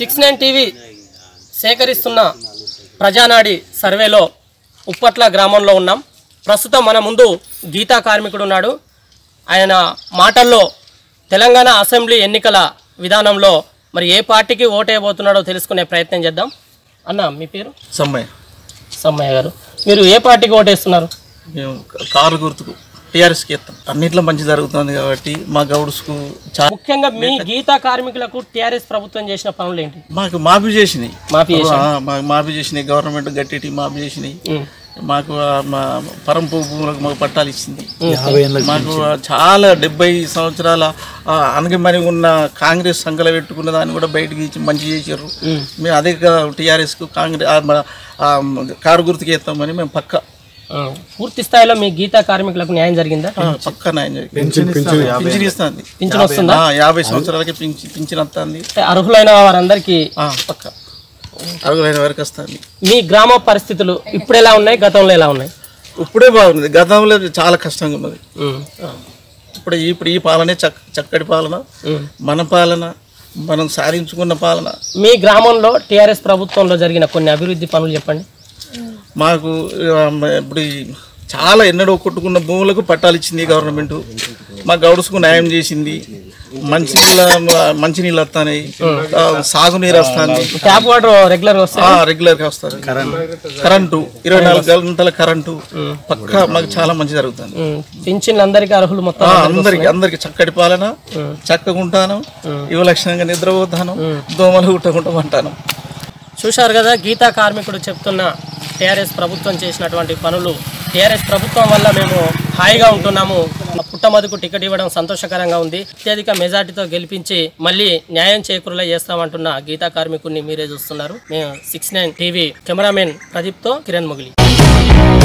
Six nine TV సేకరిస్తున్న ప్రజానాడి సర్వేలో ఉప్పట్ల గ్రామంలో ఉన్నాం ప్రస్తుతం మన ముందు గీతా కార్మికుడు ఉన్నాడు ఆయన మాటల్లో తెలంగాణ అసెంబ్లీ ఎన్నికల విధానంలో మరి ఏ పార్టీకి ఓటేయబోతున్నాడో తెలుసుకునే ప్రయత్నం చేద్దాం అన్న మీ పేరు సమ్మయ్య సమ్మయ్య గారు మీరు ఏ పార్టీకి ఓటేస్తున్నారు మేము కారు గుర్తుకు టీఆర్ఎస్కి ఎత్తాం అన్నిట్లో మంచి జరుగుతుంది కాబట్టి మా గౌడ్స్కు చాలా ముఖ్యంగా మీ గీతా కార్మికులకు టీఆర్ఎస్ ప్రభుత్వం చేసిన పనులు ఏంటి మాకు మాఫీ చేసినాయి మాఫీ చేశారు. ఆ, మాకు మాఫీ చేసినాయి గవర్నమెంట్ గట్టి మాఫీ చేసినాయి ఉమ్. మాకు ఆ, మా పరంపు భూములకు మాకు పట్టాలు ఇచ్చింది మాకు చాలా డెబ్బై సంవత్సరాల ఆ, అనగమని ఉన్న కాంగ్రెస్ సంఘాలు పెట్టుకున్న దాన్ని కూడా బయటకి ఇచ్చి మంచి చేసారు మేము అదే టీఆర్ఎస్కు కాంగ్రెస్ ఆ, మన, ఆ, కారు గుర్తుకి ఎత్తామని మేము పక్క ఆ, పూర్తి స్థాయిలో మీ గీతా కార్మికులకు న్యాయం జరిగిందా ఆ, పక్క న్యాయం పింఛన్ ఇస్తుంది పింఛన్ వస్తుందా ఆ, యాభై సంవత్సరాలకి పింఛన్ పింఛన్ వస్తుంది అంటే అర్హులైన వారందరికీ ఆ, పక్క అరుగులైన వరకు వస్తుంది మీ గ్రామ పరిస్థితులు ఇప్పుడు ఎలా ఉన్నాయి గతంలో ఎలా ఉన్నాయి ఇప్పుడే బాగుంది గతంలో చాలా కష్టంగా ఉన్నది ఉమ్. ఇప్పుడు ఇప్పుడు ఈ పాలనే చక్ చక్కటి పాలన ఉమ్. మన పాలన మనం సాధించుకున్న పాలన మీ గ్రామంలో టీఆర్ఎస్ ప్రభుత్వంలో జరిగిన కొన్ని అభివృద్ధి పనులు చెప్పండి మాకు ఆ, ఇప్పుడు ఈ చాలా ఎన్నడూ కొట్టుకున్న భూములకు పట్టాలు ఇచ్చింది గవర్నమెంట్ మా గౌడ్స్కు న్యాయం చేసింది మంచినీళ్ళ మంచినీళ్ళు వస్తాయి ఆ, సాగునీరు వస్తుంది ట్యాప్ వాటర్ రెగ్యులర్ వస్తాయి రెగ్యులర్గా వస్తుంది కరెంటు ఇరవై నాలుగు గంటల కరెంటు పక్క మాకు చాలా మంచి జరుగుతుంది ఉమ్. పింఛన్లు అందరికీ అర్హులు మొత్తం ఆ, అందరికి అందరికి చక్కటి పాలన చక్కగా ఉంటాను యువలక్షణంగా నిద్రపోతాను దోమలు కుట్టకుండా ఉంటాను చూశారు కదా గీతా కార్మికుడు చెప్తున్న టీఆర్ఎస్ ప్రభుత్వం చేసినటువంటి పనులు టీఆర్ఎస్ ప్రభుత్వం వల్ల మేము హాయిగా ఉంటున్నాము పుట్టమదుకు టికెట్ ఇవ్వడం సంతోషకరంగా ఉంది అత్యధిక మెజార్టీతో గెలిపించి మళ్ళీ న్యాయం చేకూరులా చేస్తామంటున్న గీతా కార్మికుడిని మీరే చూస్తున్నారు మేము సిక్స్ నైన్ టీవీ కెమెరామెన్ ప్రదీప్తో కిరణ్ ముగిలి